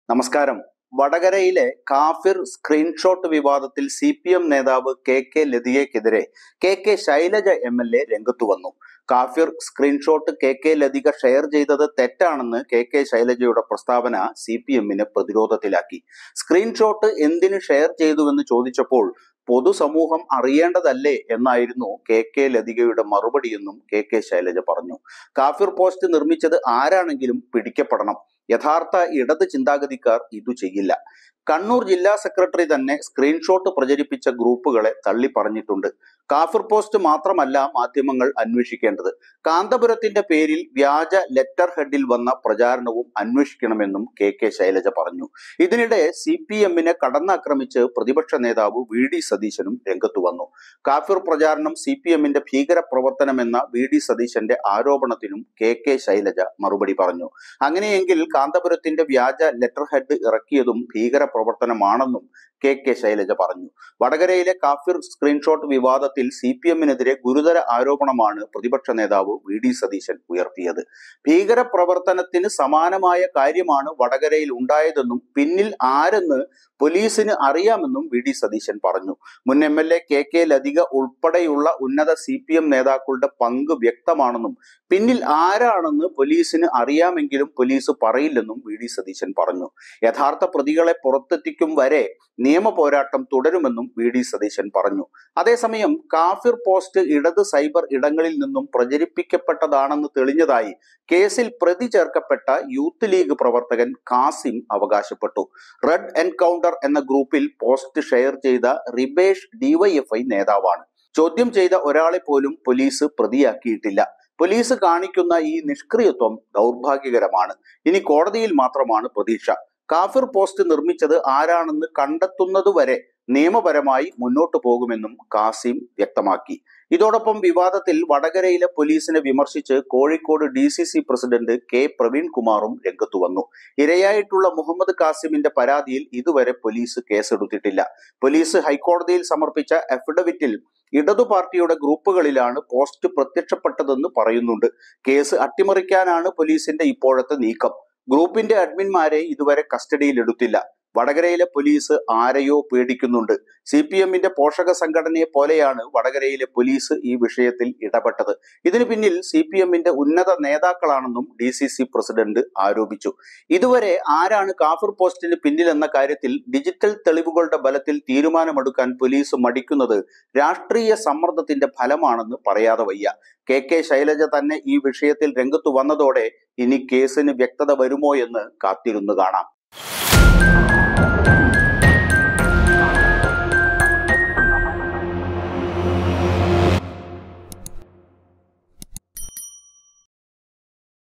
നമസ്കാരം വടകരയിലെ കാഫിർ സ്ക്രീൻഷോട്ട് വിവാദത്തിൽ സി പി എം നേതാവ് കെ കെ ലതികയ്ക്കെതിരെ K K Shailaja M L A രംഗത്തു വന്നു കാഫിർ screenshot K K Lathika share ചെയ്തത് തെറ്റാണെന്ന് കെ കെ ശൈലജയുടെ പ്രസ്താവന സി പി എമ്മിനെ പ്രതിരോധത്തിലാക്കി സ്ക്രീൻഷോട്ട് എന്തിന് ഷെയർ ചെയ്തുവെന്ന് ചോദിച്ചപ്പോൾ പൊതുസമൂഹം അറിയേണ്ടതല്ലേ എന്നായിരുന്നു കെ കെ ലതികയുടെ മറുപടിയെന്നും കെ കെ ശൈലജ പറഞ്ഞു കാഫിർ പോസ്റ്റ് നിർമ്മിച്ചത് ആരാണെങ്കിലും പിടിക്കപ്പെടണം യഥാർത്ഥ ഇടത് ചിന്താഗതിക്കാർ ഇതു ചെയ്യില്ല കണ്ണൂർ ജില്ലാ സെക്രട്ടറി തന്നെ സ്ക്രീൻഷോട്ട് പ്രചരിപ്പിച്ച ഗ്രൂപ്പുകളെ തള്ളി പറഞ്ഞിട്ടുണ്ട് കാഫിർ പോസ്റ്റ് മാത്രമല്ല മാധ്യമങ്ങൾ അന്വേഷിക്കേണ്ടത് കാന്തപുരത്തിന്റെ പേരിൽ വ്യാജ ലെറ്റർ ഹെഡിൽ വന്ന പ്രചാരണവും അന്വേഷിക്കണമെന്നും കെ കെ ശൈലജ പറഞ്ഞു ഇതിനിടെ സി പി എമ്മിനെ കടന്നാക്രമിച്ച് പ്രതിപക്ഷ നേതാവ് വി ഡി സതീശനും രംഗത്തു വന്നു കാഫിർ പ്രചാരണം സി പി എമ്മിന്റെ ഭീകര പ്രവർത്തനമെന്ന വി ഡി സതീശന്റെ ആരോപണത്തിനും കെ കെ ശൈലജ മറുപടി പറഞ്ഞു അങ്ങനെയെങ്കിൽ കാന്തപുരത്തിന്റെ വ്യാജ ലെറ്റർ ഹെഡ് ഇറക്കിയതും ഭീകര പ്രവർത്തനമാണെന്നും കെ കെ ശൈലജ പറഞ്ഞു വടകരയിലെ കാഫിർ സ്ക്രീൻഷോട്ട് വിവാദത്തിൽ സി പി എമ്മിനെതിരെ ഗുരുതര ആരോപണമാണ് പ്രതിപക്ഷ നേതാവ് വി ഡി സതീശൻ ഉയർത്തിയത് ഭീകര പ്രവർത്തനത്തിന് സമാനമായ കാര്യമാണ് വടകരയിൽ ഉണ്ടായതെന്നും പിന്നിൽ ആരെന്ന് പോലീസിന് അറിയാമെന്നും വി ഡി സതീശൻ പറഞ്ഞു മുൻ M L A K K Lathika ഉൾപ്പെടെയുള്ള ഉന്നത സി പി എം നേതാക്കളുടെ പങ്ക് വ്യക്തമാണെന്നും പിന്നിൽ ആരാണെന്ന് പോലീസിന് അറിയാമെങ്കിലും പോലീസ് പറയില്ലെന്നും വി ഡി സതീശൻ പറഞ്ഞു യഥാർത്ഥ പ്രതികളെ പുറത്തെത്തിക്കും വരെ നിയമ പോരാട്ടം തുടരുമെന്നും വി ഡി സതീശൻ പറഞ്ഞു അതേസമയം കാഫിർ പോസ്റ്റ് ഇടത് സൈബർ ഇടങ്ങളിൽ നിന്നും പ്രചരിപ്പിക്കപ്പെട്ടതാണെന്ന് തെളിഞ്ഞതായി കേസിൽ പ്രതി ചേർക്കപ്പെട്ട യൂത്ത് ലീഗ് പ്രവർത്തകൻ കാസിം അവകാശപ്പെട്ടു റെഡ് എൻകൗണ്ടർ എന്ന ഗ്രൂപ്പിൽ പോസ്റ്റ് ഷെയർ ചെയ്ത റിബേഷ് ഡിവൈഎഫ്ഐ നേതാവാണ് ചോദ്യം ചെയ്ത ഒരാളെ പോലും പോലീസ് പ്രതിയാക്കിയിട്ടില്ല പോലീസ് കാണിക്കുന്ന ഈ നിഷ്ക്രിയത്വം ദൗർഭാഗ്യകരമാണ് ഇനി കോടതിയിൽ മാത്രമാണ് പ്രതീക്ഷ കാഫിർ പോസ്റ്റ് നിർമ്മിച്ചത് ആരാണെന്ന് കണ്ടെത്തുന്നതുവരെ നിയമപരമായി മുന്നോട്ടു പോകുമെന്നും കാസിം വ്യക്തമാക്കി ഇതോടൊപ്പം വിവാദത്തിൽ വടകരയിലെ പോലീസിനെ വിമർശിച്ച് Kozhikode D C C president K Praveen കുമാറും രംഗത്തു വന്നു ഇരയായിട്ടുള്ള മുഹമ്മദ് കാസിമിന്റെ പരാതിയിൽ ഇതുവരെ പോലീസ് കേസെടുത്തിട്ടില്ല പോലീസ് ഹൈക്കോടതിയിൽ സമർപ്പിച്ച അഫിഡവിറ്റിൽ ഇടതു പാർട്ടിയുടെ ഗ്രൂപ്പുകളിലാണ് പോസ്റ്റ് പ്രത്യക്ഷപ്പെട്ടതെന്ന് പറയുന്നുണ്ട് കേസ് അട്ടിമറിക്കാനാണ് പോലീസിന്റെ ഇപ്പോഴത്തെ നീക്കം ഗ്രൂപ്പിന്റെ അഡ്മിന്മാരെ ഇതുവരെ കസ്റ്റഡിയിൽ എടുത്തില്ല വടകരയിലെ പോലീസ് ആരെയോ പേടിക്കുന്നുണ്ട് സി പി എമ്മിന്റെ പോഷക സംഘടനയെ പോലെയാണ് വടകരയിലെ പോലീസ് ഈ വിഷയത്തിൽ ഇടപെട്ടത് ഇതിനു പിന്നിൽ സി പി എമ്മിന്റെ ഉന്നത നേതാക്കളാണെന്നും ഡി സി സി പ്രസിഡന്റ് ആരോപിച്ചു ഇതുവരെ ആരാണ് കാഫിർ പോസ്റ്റിന് പിന്നിലെന്ന കാര്യത്തിൽ ഡിജിറ്റൽ തെളിവുകളുടെ ബലത്തിൽ തീരുമാനമെടുക്കാൻ പോലീസ് മടിക്കുന്നത് രാഷ്ട്രീയ സമ്മർദ്ദത്തിന്റെ ഫലമാണെന്ന് പറയാതെ വയ്യ കെ കെ ശൈലജ തന്നെ ഈ വിഷയത്തിൽ രംഗത്തു വന്നതോടെ ഇനി കേസിന് വ്യക്തത വരുമോ എന്ന് കാത്തിരുന്നു കാണാം